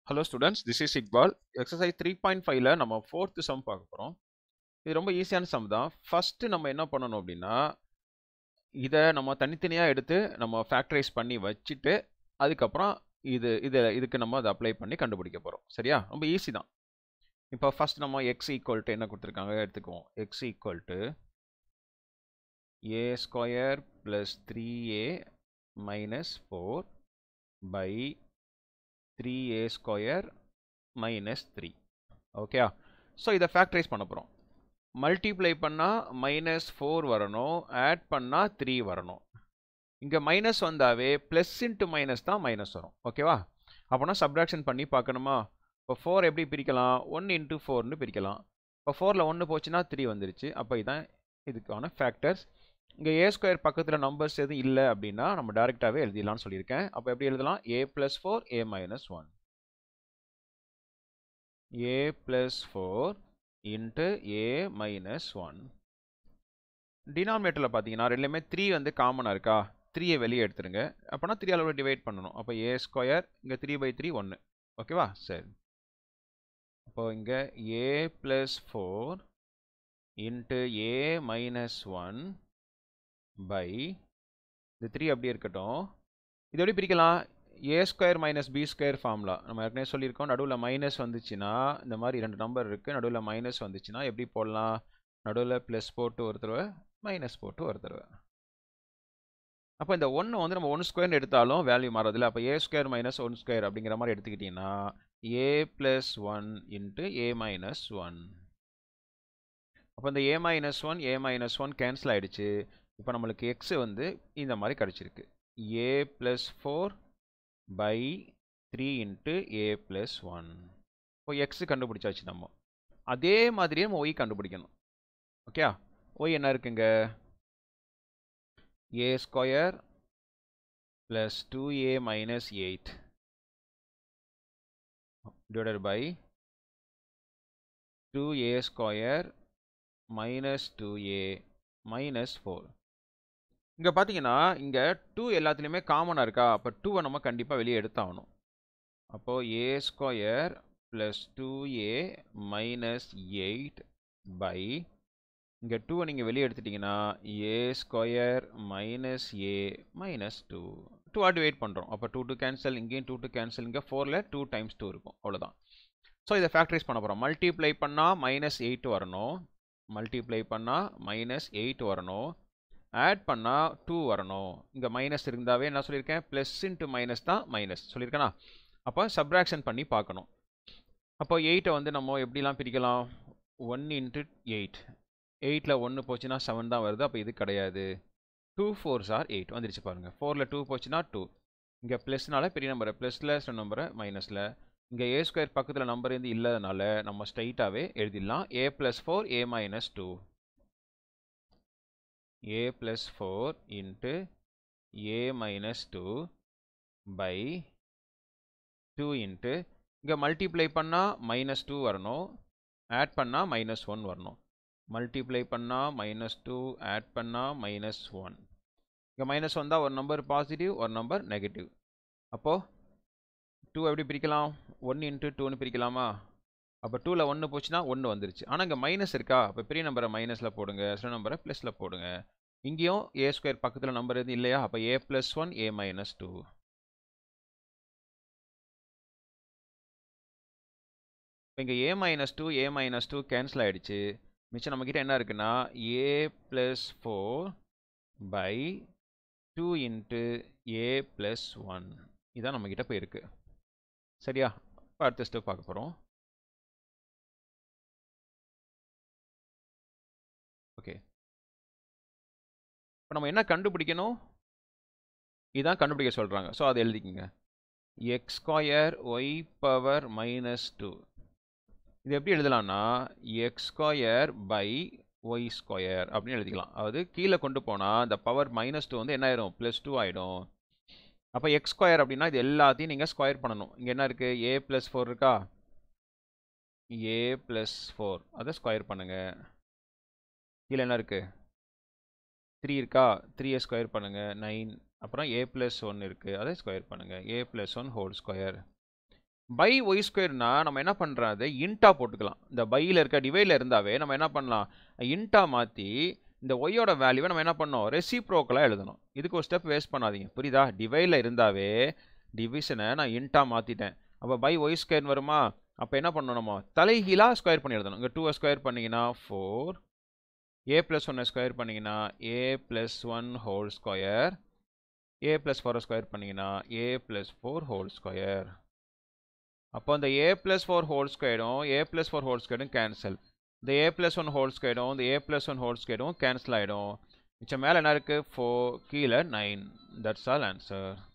hello students this is Iqbal exercise three point ஃபைவ்ல நம்ம fourth some பார்க்க போகிறோம் இது ரொம்ப ஈஸியான சம் தான் ஃபஸ்ட்டு நம்ம என்ன பண்ணணும் அப்படின்னா இதை நம்ம தனித்தனியாக எடுத்து நம்ம ஃபேக்டரைஸ் பண்ணி வச்சுட்டு அதுக்கப்புறம் இது இது இதுக்கு நம்ம அதை அப்ளை பண்ணி கண்டுபிடிக்க போகிறோம் சரியா ரொம்ப ஈஸி தான் இப்போ ஃபஸ்ட் நம்ம எக்ஸ் ஈக்குவல் டு என்ன கொடுத்துருக்காங்க எடுத்துக்குவோம் x equal to a square plus three a minus four by three a square minus three okay so இதை ஃபேக்டரைஸ் பண்ண போகிறோம் மல்டிப்ளை பண்ணால் மைனஸ் ஃபோர் வரணும் ஆட் பண்ணால் த்ரீ வரணும் இங்கே மைனஸ் வந்தாவே ப்ளஸ் இன்ட்டு மைனஸ் தான் மைனஸ் வரும் ஓகேவா அப்போனா சப்ராக்ஷன் பண்ணி பார்க்கணுமா இப்போ ஃபோர் எப்படி பிரிக்கலாம் ஒன் இன்ட்டு ஃபோர்னு பிரிக்கலாம் இப்போ ஃபோரில் ஒன்று போச்சுன்னா த்ரீ வந்துருச்சு அப்போ இதான் இதுக்கான ஃபேக்டர்ஸ் இங்கே ஏ ஸ்கொயர் பக்கத்தில் நம்பர்ஸ் எதுவும் இல்லை அப்படின்னா நம்ம டேரெக்டாகவே எழுதிடலாம்னு சொல்லியிருக்கேன் அப்போ எப்படி எழுதலாம் a plus four a minus one a plus four into a minus one டினாமினேட்டரில் பார்த்தீங்கன்னா ரெண்டுலேயுமே த்ரீ வந்து காமனாக இருக்கா த்ரீயை வெளியே எடுத்துருங்க அப்போனா த்ரீ அளவு டிவைட் பண்ணணும் அப்போ ஏ ஸ்கொயர் இங்கே த்ரீ பை த்ரீ ஒன்று ஓகேவா சரி அப்போ இங்கே a plus four into a minus one by இந்த த்ரீ அப்படியே இருக்கட்டும் இது எப்படி பிரிக்கலாம் a square minus b square formula நம்ம ஏற்கனவே சொல்லியிருக்கோம் நடுவில் மைனஸ் வந்துச்சுன்னா இந்த மாதிரி ரெண்டு நம்பர் இருக்குது நடுவில் மைனஸ் வந்துச்சுன்னா எப்படி போடலாம் நடுவில் ப்ளஸ் போட்டு ஒரு தடவை மைனஸ் போட்டு ஒரு தடவை அப்போ இந்த ஒன்று வந்து நம்ம ஒன் ஸ்கொயர்னு எடுத்தாலும் வேல்யூ மாறதில்ல அப்போ a square minus one square அப்படிங்கிற மாதிரி எடுத்துக்கிட்டிங்கன்னா a plus one into a minus one அப்போ இந்த a minus one a minus one cancel ஆகிடுச்சு இப்போ நம்மளுக்கு எக்ஸு வந்து இந்த மாதிரி கிடச்சிருக்கு a plus four by three into a plus one இப்போ எக்ஸு கண்டுபிடிச்சாச்சு நம்ம அதே மாதிரியே நம்ம ஒய் கண்டுபிடிக்கணும் ஓகே ஒய் என்ன இருக்குங்க a square plus two a minus eight divided by two a square minus two a minus four இங்கே பார்த்தீங்கன்னா இங்கே டூ எல்லாத்துலேயுமே காமனாக இருக்கா அப்போ டூவை நம்ம கண்டிப்பாக வெளியே எடுத்தாகணும் அப்போது a square plus two a minus eight by இங்கே டூவை நீங்கள் வெளியே எடுத்துட்டிங்கன்னா a square minus a minus two two add wait பண்ணுறோம் அப்போ டூ டூ கேன்சல் இங்கேயும் டூ டூ கேன்சல் இங்கே ஃபோரில் டூ டைம்ஸ் டூ இருக்கும் அவ்வளோதான் ஸோ இதை ஃபேக்டரைஸ் பண்ண போகிறோம் மல்டிப்ளை பண்ணால் மைனஸ் எயிட் வரணும் மல்டிப்ளை பண்ணால் மைனஸ் எயிட் வரணும் ஆட் பண்ணால் டூ வரணும் இங்கே மைனஸ் இருந்தாவே என்ன சொல்லியிருக்கேன் ப்ளஸ் இன்ட்டு மைனஸ் தான் மைனஸ் சொல்லியிருக்கேனா அப்போ சப்ராக்ஷன் பண்ணி பார்க்கணும் அப்போ எயிட்டை வந்து நம்ம எப்படிலாம் பிரிக்கலாம் ஒன் இன்ட்டு எயிட் எயிட்டில் ஒன்று போச்சுன்னா செவன் தான் வருது அப்போ இது கிடையாது டூ ஃபோர் சார் எயிட் வந்துருச்சு பாருங்கள் ஃபோரில் டூ போச்சுன்னா டூ இங்கே ப்ளஸ்னால பெரிய நம்பரை ப்ளஸில் சில நம்பரை மைனஸில் இங்கே ஏ ஸ்கொயர் பக்கத்தில் நம்பர் இருந்து இல்லாதனால நம்ம ஸ்ட்ரைட்டாகவே எழுதிடலாம் a plus four a minus two a plus 4 into a minus 2 by 2 into இங்கே மல்டிப்ளை பண்ணால் மைனஸ் டூ வரணும் ஆட் பண்ணால் மைனஸ் ஒன் வரணும் மல்டிப்ளை பண்ணால் மைனஸ் டூ ஆட் பண்ணால் மைனஸ் ஒன் இங்கே மைனஸ் வந்தால் ஒரு நம்பர் பாசிட்டிவ் ஒரு நம்பர் நெகட்டிவ் அப்போது டூ எப்படி பிரிக்கலாம் ஒன் இன்ட்டு டூன்னு பிரிக்கலாமா அப்போ டூவில் ஒன்று போச்சுன்னா ஒன்று வந்துருச்சு ஆனால் இங்கே மைனஸ் இருக்கா அப்போ பெரிய நம்பரை மைனஸில் போடுங்க சில நம்பரை ப்ளஸில் போடுங்க இங்கேயும் ஏ ஸ்கொயர் பக்கத்தில் நம்பர் எதுவும் இல்லையா அப்போ a plus one a minus two இப்போ இங்கே a minus two a minus two cancel ஆகிடுச்சு மிச்சம் நம்மக்கிட்ட என்ன இருக்குன்னா a plus four by two into a plus one இதான் நம்மக்கிட்ட இப்போ இருக்குது சரியா இப்போ அடுத்த ஸ்டெப் பார்க்க போகிறோம் ஓகே இப்போ நம்ம என்ன கண்டுபிடிக்கணும் இதான் கண்டுபிடிக்க சொல்கிறாங்க ஸோ அதை எழுதிக்கங்க x square y power minus two இது எப்படி எழுதலாம்னா x square by y square அப்படின்னு எழுதிக்கலாம் அதாவது கீழே கொண்டு போனால் இந்த பவர் மைனஸ் டூ வந்து என்ன ஆயிரும் ப்ளஸ் டூ ஆகிடும் அப்போ எக்ஸ் ஸ்கொயர் அப்படின்னா இது எல்லாத்தையும் நீங்கள் ஸ்கொயர் பண்ணணும் இங்கே என்ன இருக்குது ஏ ப்ளஸ் ஃபோர் இருக்கா ஏ ப்ளஸ் ஃபோர் அதை ஸ்கொயர் பண்ணுங்கள் கீழே என்ன இருக்குது த்ரீ இருக்கா த்ரீயை ஸ்கொயர் பண்ணுங்கள் நைன் அப்புறம் ஏ ப்ளஸ் ஒன் இருக்குது அதை ஸ்கொயர் பண்ணுங்கள் a plus one whole square by y ஸ்கொயர்னா நம்ம என்ன பண்ணுறோம் அதை இன்ட்டா போட்டுக்கலாம் இந்த பையில் இருக்க டிவைடில் இருந்தாவே நம்ம என்ன பண்ணலாம் இன்ட்டா மாற்றி இந்த ஒய்யோட வேல்யூவை நம்ம என்ன பண்ணோம் ரெசிப்ரோக்கலாக எழுதணும் இதுக்கு ஒரு ஸ்டெப் வேஸ்ட் பண்ணாதீங்க புரியுதா டிவைடில் இருந்தாவே டிவிஷனை நான் இன்ட்டா மாற்றிட்டேன் அப்போ பை ஒய் ஸ்கொயர் வருமா அப்போ என்ன பண்ணணும் நம்ம தலைகீழாக ஸ்கொயர் பண்ணி எழுதணும் இங்கே டூவை ஸ்கொயர் பண்ணிங்கன்னா ஃபோர் ஏ ப்ளஸ் ஒன்னை ஸ்கொயர் பண்ணிங்கன்னா a plus one whole square a plus ஃபோரை ஸ்கொயர் பண்ணிங்கன்னா a plus four whole square அப்போ இந்த ஏ ப்ளஸ் ஃபோர் ஹோல் ஸ்கொயரும் ஏ ப்ளஸ் ஃபோர் ஹோல் ஸ்கொயரும் கேன்சல் இந்த ஏ ப்ளஸ் ஒன் ஹோல் ஸ்கொயரும் இந்த ஏ ப்ளஸ் ஒன் ஹோல் ஸ்கொயரும் கேன்சல் ஆகிடும் மிச்சம் மேலே என்ன இருக்குது ஃபோர் கீழே நைன் தட்ஸ் ஆல் ஆன்சர்